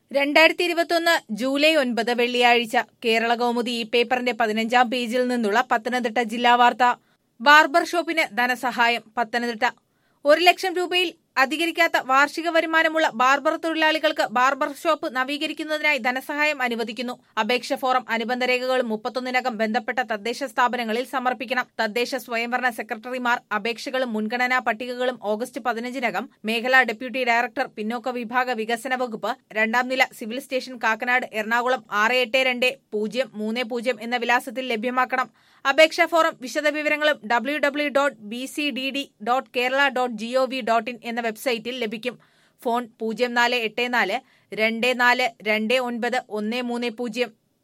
രണ്ടായിരത്തി ഇരുപത്തൊന്ന് ജൂലൈ ഒൻപത് വെള്ളിയാഴ്ച കേരള കൗമുദി ഈ പേപ്പറിന്റെ പതിനഞ്ചാം പേജിൽ നിന്നുള്ള പത്തനംതിട്ട ജില്ലാ വാർത്ത ബാർബർ ഷോപ്പിന് ധനസഹായം പത്തനംതിട്ട ഒരു ലക്ഷം രൂപയിൽ അധികരിക്കാത്ത വാർഷിക വരുമാനമുള്ള ബാർബർ തൊഴിലാളികൾക്ക് ബാർബർ ഷോപ്പ് നവീകരിക്കുന്നതിനായി ധനസഹായം അനുവദിക്കുന്നു അപേക്ഷ ഫോറം അനുബന്ധ രേഖകളും മുപ്പത്തൊന്നിനകം ബന്ധപ്പെട്ട തദ്ദേശ സ്ഥാപനങ്ങളിൽ സമർപ്പിക്കണം തദ്ദേശ സ്വയംഭരണ സെക്രട്ടറിമാർ അപേക്ഷകളും മുൻഗണനാ പട്ടികകളും ഓഗസ്റ്റ് പതിനഞ്ചിനകം മേഖലാ ഡെപ്യൂട്ടി ഡയറക്ടർ പിന്നോക്ക വിഭാഗ വികസന വകുപ്പ് രണ്ടാം നില സിവിൽ സ്റ്റേഷൻ കാക്കനാട് എറണാകുളം ആറ് എട്ട് രണ്ട് പൂജ്യം മൂന്ന് പൂജ്യം എന്ന വിലാസത്തിൽ ലഭ്യമാക്കണം അപേക്ഷാ ഫോറം വിശദവിവരങ്ങളും W W dot B C D D dot Kerala dot G O V dot in എന്ന വെബ്സൈറ്റിൽ ലഭിക്കും ഫോൺ പൂജ്യം നാല് എട്ട് നാല് രണ്ട് നാല് രണ്ട് ഒൻപത് ഒന്ന് മൂന്ന് പൂജ്യം